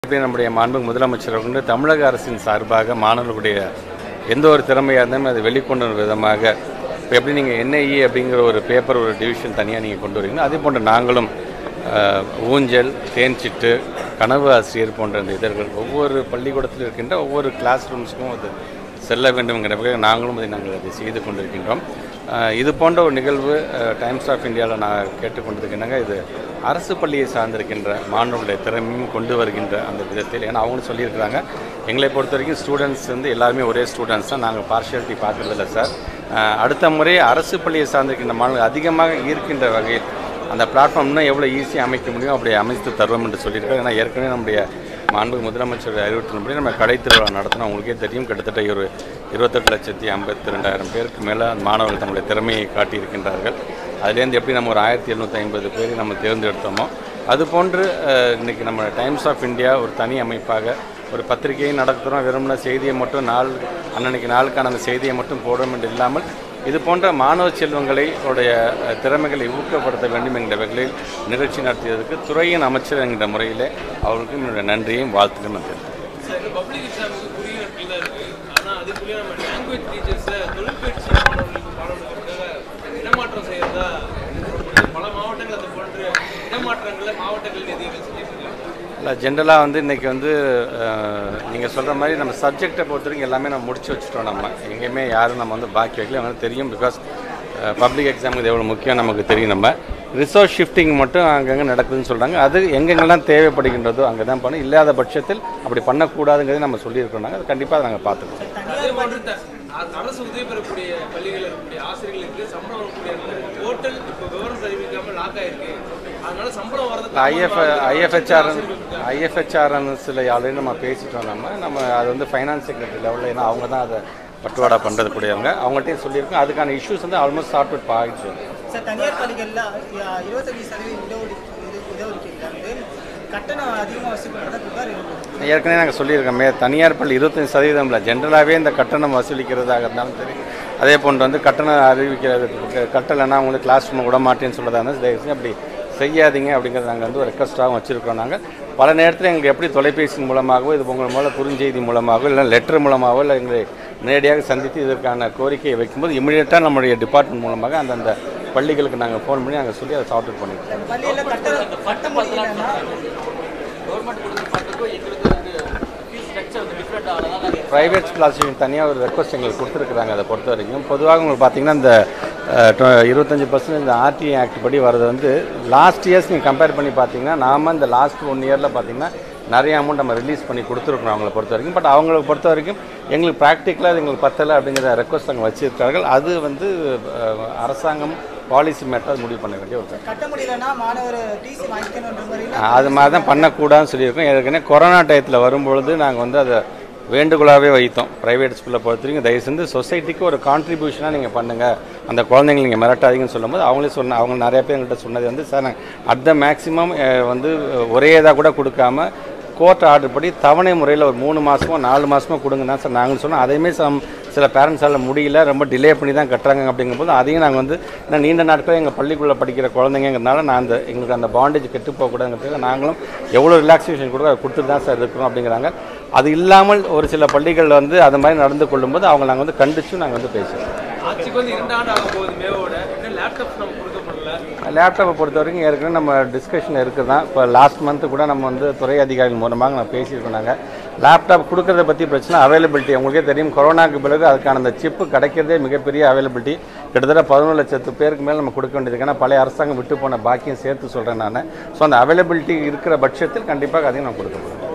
எப்படி நம்முடைய மாண்பு முதலமைச்சர் வந்து தமிழக அரசின் சார்பாக மாணவர்களுடைய எந்த ஒரு திறமையாக இருந்தாலும் அதை வெளிக்கொண்டு வரும் விதமாக இப்போ எப்படி நீங்கள் என்ஐஇ அப்படிங்கிற ஒரு பேப்பர் ஒரு டிவிஷன் தனியாக நீங்கள் கொண்டு வரீங்களோ அதே போன்று நாங்களும் அஹ், ஊஞ்சல் தேன்சிட்டு கனவு ஆசிரியர் போன்ற இந்த இதழ்கள் ஒவ்வொரு பள்ளிக்கூடத்தில் இருக்கின்ற ஒவ்வொரு கிளாஸ் ரூம்ஸ்க்கும் அது செல்ல வேண்டும்ங்கிற வகையில் நாங்களும் அதை நாங்கள் அதை செய்து கொண்டிருக்கின்றோம் அஹ், இது போன்ற ஒரு நிகழ்வு டைம்ஸ் ஆஃப் இந்தியாவில் நான் கேட்டுக்கொண்டதுக்கு என்னங்க இது அரசு பள்ளியை சார்ந்திருக்கின்ற மாணவர்களுடைய திறமையும் கொண்டு வருகின்ற அந்த விதத்தில் ஏன்னா அவங்களும் சொல்லியிருக்கிறாங்க எங்களை பொறுத்த வரைக்கும் ஸ்டூடெண்ட்ஸ் வந்து எல்லாருமே ஒரே ஸ்டூடெண்ட்ஸ் தான் நாங்கள் பார்ஷியாலிட்டி பார்க்குறதில்ல சார் அஹ், அடுத்த முறை அரசு பள்ளியை சார்ந்திருக்கின்ற மாணவர்கள் அதிகமாக ஈர்க்கின்ற வகையில் அந்த பிளாட்ஃபார்ம் இன்னும் எவ்வளோ ஈஸியாக அமைக்க முடியும் அப்படி அமைத்து தருவோம் என்று சொல்லியிருக்காங்க ஏன்னா ஏற்கனவே நம்முடைய மாண்பு முதலமைச்சர் அறிவுறுத்தினபடி நம்ம கடை திருவிழா நடத்தினோம் உங்களுக்கே தெரியும் கிட்டத்தட்ட ஒரு இருபத்தெட்டு லட்சத்தி ஐம்பத்தி ரெண்டாயிரம் பேருக்கு மேலே மாணவர்கள் தங்களுடைய திறமையை காட்டியிருக்கின்றார்கள் அதுலேருந்து எப்படி நம்ம ஒரு ஆயிரத்தி எழுநூற்றி ஐம்பது பேரை நம்ம தேர்ந்தெடுத்தோமோ அதுபோன்று அஹ், இன்னைக்கு நம்ம டைம்ஸ் ஆஃப் இந்தியா ஒரு தனி அமைப்பாக ஒரு பத்திரிகையை நடத்துகிறோம் வெறும்னா செய்தியை மட்டும் நாள் அன்னன்னைக்கு நாளுக்கான அந்த செய்தியை மட்டும் போடுறோம் என்று இல்லாமல் இது போன்ற மாணவ செல்வங்களை உடைய அஹ், திறமைகளை ஊக்கப்படுத்த வேண்டும் என்கிற வகையில் நிகழ்ச்சி நடத்தியதற்கு துறையின் அமைச்சர் என்கிற முறையிலே அவர்களுக்கு என்னுடைய நன்றியையும் வாழ்த்துக்களும் நான் தெரிவித்துக்கிறேன். சார் இந்த பப்ளிக் எக்ஸாமுக்கு குறிய கீழே இருக்கு ஆனால் அதுக்குள்ளேயே நம்ம லாங்குவேஜ் டீச்சர்ஸை தொழிற்பயிற்சி மாணவர்களுக்கு மாணவர்களுக்காக இடமாற்றம் செய்யறதா சொல்லப்படுது. பல மாவட்டங்கள் அது போன்று இடமாற்றங்களை மாவட்டங்கள் எதிர்கள் செஞ்சுட்டு இருக்காங்க இல்லை ஜென்ரலாக வந்து இன்றைக்கி வந்து நீங்கள் சொல்கிற மாதிரி நம்ம சப்ஜெக்டை பொறுத்த வரைக்கும் எல்லாமே நம்ம முடிச்சு வச்சுட்டோம் நம்ம எங்கேயுமே யாரும் நம்ம வந்து பாக்கி வைக்கல அவங்க தெரியும் பிகாஸ் பப்ளிக் எக்ஸாமுக்கு இது எவ்வளோ முக்கியம் நமக்கு தெரியும் நம்ம ரிசோர்ஸ் ஷிஃப்டிங் மட்டும் அங்கங்கே நடக்குதுன்னு சொல்கிறாங்க அது எங்கெங்கெல்லாம் தேவைப்படுகின்றதோ அங்கே தான் பண்ணணும் இல்லாத பட்சத்தில் அப்படி பண்ணக்கூடாதுங்கிறதை நம்ம சொல்லியிருக்கோம் நாங்கள் அது கண்டிப்பாக நாங்கள் பார்த்துக்கோம் அதே போன்று த- அ- அரசு உதவி பெறக்கூடிய பள்ளிகளில் இருக்கக்கூடிய ஆசிரியர்களுக்கு சம்பளம் வரக்கூடிய அந்த போர்ட்டல் இப்போ விவரம் தெரிவிக்காம லாக் ஆயிருக்கு அதனால சம்பளம் வரது ஐஎஃப் ஐஎஃப்ஹெச்ஆர் ஐஎஃப்ஹெச்ஆர்என்ஸில் ஆல்ரெடி நம்ம பேசிட்டோம் நம்ம நம்ம அது வந்து ஃபைனான்ஸ் செக்ரட்டரி லெவலில் ஏன்னா அவங்க தான் அதை பட்டுவாடா பண்ணுறது கூடியவங்க அவங்கள்ட்டையும் சொல்லியிருக்கோம் அதுக்கான இஷ்யூஸ் வந்து ஆல்மோஸ்ட் சார்ட் அவுட் ஆகிடுச்சு சார் தனியார் பள்ளிகளில் இருபத்தஞ்சி சதவீதம் இடஒதுக்கீடு இது இடஒதுக்கீட்டில் வந்து கட்டணம் அதிகமாக வசூல் பண்ணுறதா புகார் இருக்குது ஏற்கனவே நாங்கள் சொல்லியிருக்கோமே தனியார் பள்ளி இருபத்தஞ்சி சதவீதம் இல்லை ஜென்ரலாகவே இந்த கட்டணம் வசூலிக்கிறதாக இருந்தாலும் சரி அதே போன்று வந்து கட்டணம் அறிவிக்கிறது கட்டலைன்னா அவங்க வந்து கிளாஸ் ரூம் விட மாட்டேன்னு சொல்கிறதா இருந்தால் தயவு செஞ்சு அப்படி செய்யாதீங்க அப்படிங்கிறத நாங்கள் வந்து ஒரு ரெக்வஸ்ட்டாகவும் வச்சுருக்கோம் நாங்கள் பல நேரத்தில் எங்களுக்கு எப்படி தொலைபேசி மூலமாகவோ இது உங்கள் மூலம் குறுஞ்செய்தி மூலமாகவோ இல்லை லெட்டர் மூலமாகவோ இல்லை எங்களை நேரடியாக சந்தித்து இதற்கான கோரிக்கையை வைக்கும்போது இமீடியட்டாக நம்மளுடைய டிபார்ட்மெண்ட் மூலமாக அந்தந்த பள்ளிகளுக்கு நாங்கள் ஃபோன் பண்ணி நாங்கள் சொல்லி அதை சார்ட் அவுட் பண்ணியிருக்கோம் அந்த பள்ளியில் கட்ட கட்ட முடியலன்னா ப்ரைவேட் கிளாஸுக்கு தனியாக ஒரு ரெக்வஸ்ட் எங்களுக்கு கொடுத்துருக்குறாங்க அதை பொறுத்த வரைக்கும் பொதுவாக உங்களுக்கு பார்த்தீங்கன்னா இந்த அஹ், டு- இருபத்தஞ்சு பர்சன்ட் இந்த ஆர்டிஐ ஆக்ட் படி வர்றது வந்து லாஸ்ட் இயர்ஸ் நீங்கள் கம்பேர் பண்ணி பார்த்தீங்கன்னா நாம இந்த லாஸ்ட் ஒன் இயரில் பார்த்தீங்கன்னா நிறைய அமௌண்ட் நம்ம ரிலீஸ் பண்ணி கொடுத்துருக்குறோம் அவங்கள பொறுத்த வரைக்கும் பட் அவங்களை பொறுத்த வரைக்கும் எங்களுக்கு ப்ராக்டிக்கலாக அது எங்களுக்கு பத்தலை அப்படிங்கிற ரெக்வஸ்ட் அங்கே வச்சிருக்கார்கள் அது வந்து அஹ், அரசாங்கம் பாலிசி மேட்டர் முடிவு பண்ண வேண்டிய ஒரு கட்ட முடியலன்னா மாணவர் டிசி வாங்கிக்கணுன்ற முறையில் அது மாதிரி தான் பண்ணக்கூடாதுன்னு சொல்லியிருக்கோம் ஏற்கனவே கொரோனா டயத்தில் வரும்பொழுது நாங்கள் வந்து அதை வேண்டுகோளாகவே வைத்தோம் ப்ரைவேட் ஸ்கூலில் பொறுத்த வரைக்கும் தயவு செஞ்சு சொசைட்டிக்கு ஒரு கான்ட்ரிபியூஷனாக நீங்கள் பண்ணுங்கள் அந்த குழந்தைங்களை நீங்கள் மிரட்டாதீங்கன்னு சொல்லும்போது அவங்களே சொன்ன அவங்க நிறைய பேர் எங்கள்கிட்ட சொன்னது வந்து சார் நாங்கள் அட் த மேக்ஸிமம் வந்து ஒரே இதாக கூட கொடுக்காம கோர்ட் ஆர்டர் படி தவணை முறையில் ஒரு மூணு மாதமோ நாலு மாதமோ கொடுங்க தான் சார் நாங்கள் சொன்னோம் அதையுமே சம் சில பேரண்ட்ஸால் முடியல ரொம்ப டிலே பண்ணி தான் கட்டுறாங்க அப்படிங்கும்போது அதையும் நாங்கள் வந்து இன்னும் நீண்ட நாட்கள் எங்கள் பள்ளிக்குள்ளே படிக்கிற குழந்தைங்கிறதுனால நான் அந்த எங்களுக்கு அந்த பாண்டேஜ் கெட்டு போகக்கூடாதுங்கிறதுக்கு நாங்களும் எவ்வளோ ரிலாக்ஸேஷன் கொடுக்க அதை கொடுத்துட்டு தான் சார் இருக்கிறோம் அப்படிங்கிறாங்க அது இல்லாமல் ஒரு சில பள்ளிகள் வந்து அது மாதிரி நடந்து கொள்ளும்போது அவங்க நாங்கள் வந்து கண்டிச்சும் நாங்கள் வந்து பேசுகிறோம் ஆட்சிக்கு வந்து இரண்டு ஆண்டு ஆக போகுது மேவோட இன்னும் லேப்டாப் நம்ம கொடுக்கப்படல லேப்டாப்பை பொறுத்த வரைக்கும் ஏற்கனவே நம்ம டிஸ்கஷன் இருக்குது தான் இப்போ லாஸ்ட் மந்த்து கூட நம்ம வந்து துறை அதிகாரிகள் மூலமாக நான் பேசியிருக்கோம் நாங்கள் லேப்டாப் கொடுக்கறத பற்றி பிரச்சனை அவைலபிலிட்டி உங்களுக்கே தெரியும் கொரோனாக்கு பிறகு அதுக்கான அந்த சிப்பு கிடைக்கிறதே மிகப்பெரிய அவைலபிலிட்டி கிட்டத்தட்ட பதினொன்று லட்சத்து பேருக்கு மேலே நம்ம கொடுக்க வேண்டியது ஏன்னா பழைய அரசாங்கம் விட்டு போன பாக்கியம் சேர்த்து சொல்கிறேன் நான் ஸோ அந்த அவைலபிலிட்டி இருக்கிற பட்சத்தில் கண்டிப்பாக அதையும் நான் கொடுக்க முடியும்